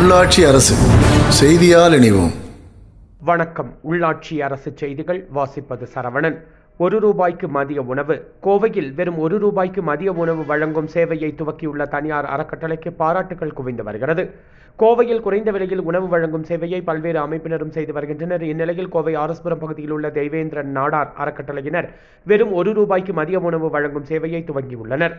உள்ளாட்சி அரசு செய்தியால் இணைவோம் வணக்கம் உள்ளாட்சி அரசு செய்திகள் வாசிப்பது சரவணன் ஒரு ரூபாய்க்கு மதிய உணவு கோவையில் வெறும் ஒரு ரூபாய்க்கு மதிய உணவு வழங்கும் சேவையை துவக்கியுள்ள தனியார் அறக்கட்டளைக்கு பாராட்டுகள் குவிந்து வருகிறது கோவையில் குறைந்த விலையில் உணவு வழங்கும் சேவையை பல்வேறு அமைப்பினரும் செய்து வருகின்றனர் இந்நிலையில் கோவை ஆரஸ்புரம் பகுதியில் உள்ள தெய்வேந்திரன் நாடார் அறக்கட்டளையினர் வெறும் ஒரு ரூபாய்க்கு மதிய உணவு வழங்கும் சேவையை துவங்கியுள்ளனர்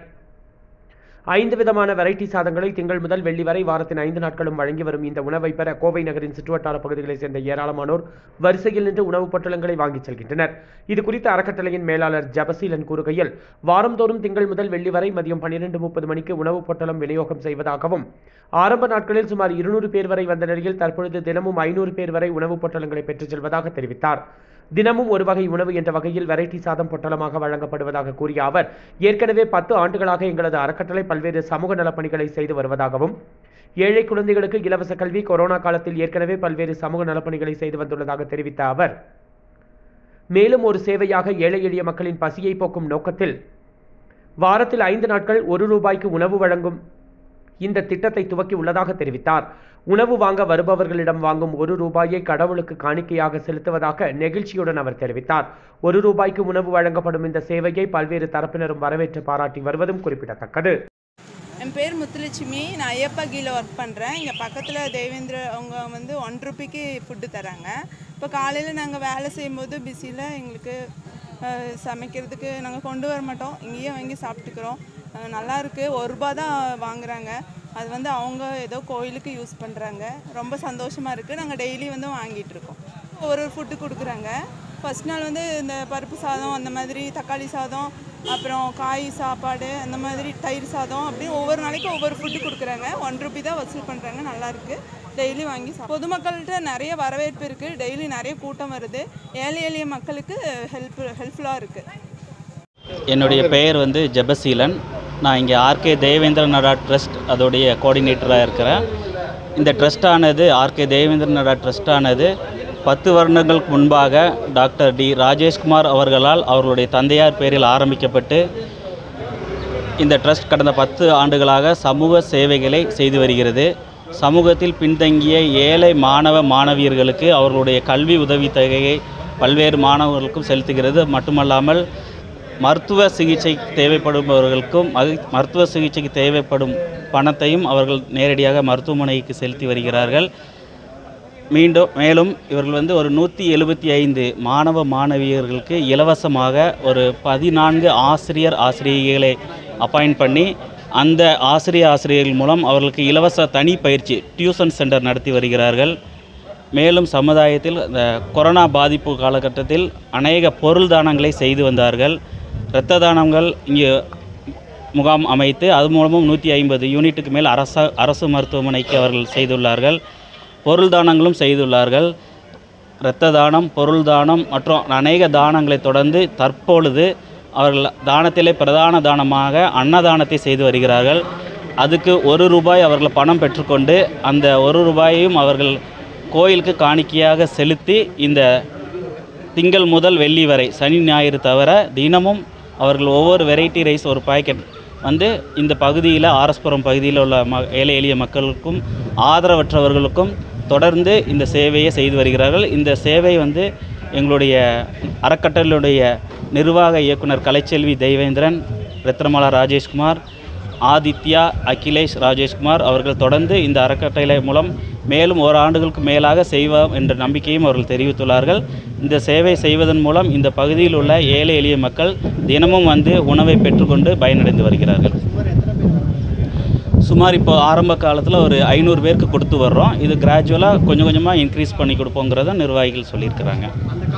ஐந்து விதமான வெரைட்டி சாதங்களை திங்கள் முதல் வெள்ளி வரை வாரத்தின் ஐந்து நாட்களும் வழங்கி வரும் இந்த உணவை பெற கோவை நகரின் சுற்றுவட்டார பகுதிகளைச் சேர்ந்த ஏராளமானோர் வரிசையில் நின்று உணவுப் பொட்டலங்களை வாங்கிச் செல்கின்றனர் இது குறித்து அறக்கட்டளையின் மேலாளர் ஜபசீலன் கூறுகையில் வாரந்தோறும் திங்கள் முதல் வெள்ளி வரை மதியம் பன்னிரண்டு முப்பது மணிக்கு உணவுப் பொட்டலம் விநியோகம் செய்வதாகவும் ஆரம்ப நாட்களில் சுமார் இருநூறு பேர் வரை வந்த நிலையில் தற்பொழுது தினமும் ஐநூறு பேர் வரை உணவுப் பொட்டலங்களை பெற்றுச் செல்வதாக தெரிவித்தார் தினமும் ஒரு வகை உணவு என்ற வகையில் வெரைட்டி சாதம் பொட்டலமாக வழங்கப்படுவதாக கூறிய அவர் ஏற்கனவே பத்து ஆண்டுகளாக எங்களது அறக்கட்டளை பல்வேறு சமூக நலப்பணிகளை செய்து வருவதாகவும் ஏழை குழந்தைகளுக்கு இலவச கல்வி கொரோனா காலத்தில் ஏற்கனவே பல்வேறு சமூக நலப்பணிகளை செய்து வந்துள்ளதாக தெரிவித்த அவர் மேலும் ஒரு சேவையாக ஏழை எளிய மக்களின் பசியை போக்கும் நோக்கத்தில் வாரத்தில் ஐந்து நாட்கள் ஒரு ரூபாய்க்கு உணவு வழங்கும் இந்த திட்டத்தை துவக்கி உள்ளதாக தெரிவித்தார் உணவு வாங்க வருபவர்களிடம் வாங்கும் ஒரு ரூபாயை கடவுளுக்கு காணிக்கையாக செலுத்துவதாக நெகிழ்ச்சியுடன் அவர் தெரிவித்தார் ஒரு ரூபாய்க்கு உணவு வழங்கப்படும் இந்த சேவையை பல்வேறு தரப்பினரும் வரவேற்று பாராட்டி வருவதும் குறிப்பிடத்தக்கது என் பேர் முத்துலட்சுமி நான் ஐயப்பா கீழே ஒர்க் பண்ணுறேன் இங்கே பக்கத்தில் தேவேந்திர அவங்க வந்து ஒன் ருபிக்கு ஃபுட்டு தராங்க இப்போ காலையில் நாங்கள் வேலை செய்யும்போது பிஸியில் எங்களுக்கு அஹ், சமைக்கிறதுக்கு நாங்கள் கொண்டு வர மாட்டோம் இங்கேயே வாங்கி சாப்பிட்டுக்கிறோம் அஹ், நல்லா இருக்குது ஒரு ரூபா தான் வாங்குறாங்க அது வந்து அவங்க ஏதோ கோயிலுக்கு யூஸ் பண்ணுறாங்க ரொம்ப சந்தோஷமாக இருக்குது நாங்கள் டெய்லி வந்து வாங்கிட்டு இருக்கோம் ஒரு ஒரு ஃபுட்டு கொடுக்குறாங்க ஃபர்ஸ்ட் நாள் வந்து இந்த பருப்பு சாதம் அந்த மாதிரி தக்காளி சாதம் அப்புறம் காய் சாப்பாடு அந்த மாதிரி தயிர் சாதம் அப்படி ஒவ்வொரு நாளைக்கும் ஒவ்வொரு ஃபுட்டு கொடுக்குறாங்க ஒன் ருபி தான் வசூல் பண்ணுறாங்க நல்லா இருக்கு டெய்லி வாங்கி சாப்~ பொதுமக்கள்கிட்ட நிறைய வரவேற்பு இருக்குது டெய்லி நிறைய கூட்டம் வருது ஏழை எளிய மக்களுக்கு ஹெல்ப் ஹெல்ப்ஃபுல்லாக இருக்குது என்னுடைய பெயர் வந்து ஜெபசீலன் நான் இங்கே ஆர்கே தேவேந்திர நடா ட்ரஸ்ட் அதோடைய கோஆர்டினேட்டராக இருக்கிறேன் இந்த ட்ரஸ்டானது ஆர்கே தேவேந்திர நடா ட்ரஸ்டானது பத்து வருடங்களுக்கு முன்பாக டாக்டர் டி ராஜேஷ்குமார் அவர்களால் அவர்களுடைய தந்தையார் பேரில் ஆரம்பிக்கப்பட்டு இந்த ட்ரஸ்ட் கடந்த பத்து ஆண்டுகளாக சமூக சேவைகளை செய்து வருகிறது சமூகத்தில் பின்தங்கிய ஏழை மாணவ மாணவியர்களுக்கு அவர்களுடைய கல்வி உதவித்தொகையை பல்வேறு மாணவர்களுக்கும் செலுத்துகிறது மட்டுமல்லாமல் மருத்துவ சிகிச்சை தேவைப்படுபவர்களுக்கும் மரு- மருத்துவ சிகிச்சைக்கு தேவைப்படும் பணத்தையும் அவர்கள் நேரடியாக மருத்துவமனைக்கு செலுத்தி வருகிறார்கள் மீண்டும் மேலும் இவர்கள் வந்து ஒரு நூற்றி எழுபத்தி ஐந்து மாணவ மாணவியர்களுக்கு இலவசமாக ஒரு பதினான்கு ஆசிரியர் ஆசிரியர்களை அப்பாயிண்ட் பண்ணி அந்த ஆசிரியர் ஆசிரியர்கள் மூலம் அவர்களுக்கு இலவச தனி பயிற்சி டியூஷன் சென்டர் நடத்தி வருகிறார்கள் மேலும் சமுதாயத்தில் இந்த கொரோனா பாதிப்பு காலகட்டத்தில் அநேக பொருள் தானங்களை செய்து வந்தார்கள் இரத்த தானங்கள் இங்கே முகாம் அமைத்து அது மூலமும் நூற்றி ஐம்பது யூனிட்டுக்கு மேல் அரச அரசு மருத்துவமனைக்கு அவர்கள் செய்துள்ளார்கள் பொருள் தானங்களும் செய்துள்ளார்கள் இரத்த தானம் பொருள் தானம் மற்றும் அநேக தானங்களை தொடர்ந்து தற்பொழுது அவர்கள் தானத்திலே பிரதான தானமாக அன்னதானத்தை செய்து வருகிறார்கள் அதுக்கு ஒரு ரூபாய் அவர்கள் பணம் பெற்றுக்கொண்டு அந்த ஒரு ரூபாயையும் அவர்கள் கோயிலுக்கு காணிக்கையாக செலுத்தி இந்த திங்கள் முதல் வெள்ளி வரை சனி ஞாயிறு தவிர தினமும் அவர்கள் ஒவ்வொரு வெரைட்டி ரைஸ் ஒரு பாக்கெட் வந்து இந்த பகுதியில் ஆரஸ்புரம் பகுதியில் உள்ள ம ஏழை எளிய மக்களுக்கும் ஆதரவற்றவர்களுக்கும் தொடர்ந்து இந்த சேவையை செய்து வருகிறார்கள் இந்த சேவை வந்து எங்களுடைய அறக்கட்டளையுடைய நிர்வாக இயக்குனர் கலைச்செல்வி தெய்வேந்திரன் ரத்னமாலா ராஜேஷ்குமார் ஆதித்யா அகிலேஷ் ராஜேஷ்குமார் அவர்கள் தொடர்ந்து இந்த அறக்கட்டளை மூலம் மேலும் ஓராண்டுகளுக்கு மேலாக செய்வோம் என்ற நம்பிக்கையும் அவர்கள் தெரிவித்துள்ளார்கள் இந்த சேவை செய்வதன் மூலம் இந்த பகுதியில் உள்ள ஏழை எளிய மக்கள் தினமும் வந்து உணவை பெற்றுக்கொண்டு பயனடைந்து வருகிறார்கள் சுமார் இப்போ ஆரம்ப காலத்தில் ஒரு ஐநூறு பேருக்கு கொடுத்து வர்றோம் இது கிராஜுவலாக கொஞ்சம் கொஞ்சமாக இன்க்ரீஸ் பண்ணி கொடுப்போங்கிறத நிர்வாகிகள் சொல்லியிருக்கிறாங்க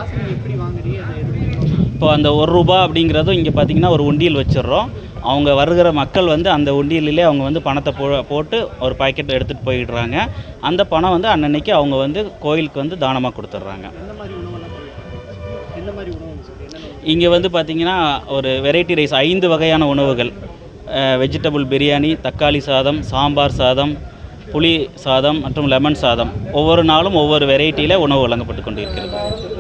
இப்போ அந்த ஒரு ரூபா அப்படிங்கிறதும் இங்கே பார்த்தீங்கன்னா ஒரு உண்டியல் வச்சிடுறோம் அவங்க வருகிற மக்கள் வந்து அந்த உண்டியலிலே அவங்க வந்து பணத்தை போ போட்டு ஒரு பாக்கெட் எடுத்துகிட்டு போயிடுறாங்க அந்த பணம் வந்து அன்னன்னைக்கு அவங்க வந்து கோயிலுக்கு வந்து தானமாக கொடுத்துட்றாங்க இங்கே வந்து பார்த்தீங்கன்னா ஒரு வெரைட்டி ரைஸ் ஐந்து வகையான உணவுகள் வெஜிடபிள் பிரியாணி தக்காளி சாதம் சாம்பார் சாதம் புளி சாதம் மற்றும் லெமன் சாதம் ஒவ்வொரு நாளும் ஒவ்வொரு வெரைட்டியில் உணவு வழங்கப்பட்டு கொண்டிருக்கிறது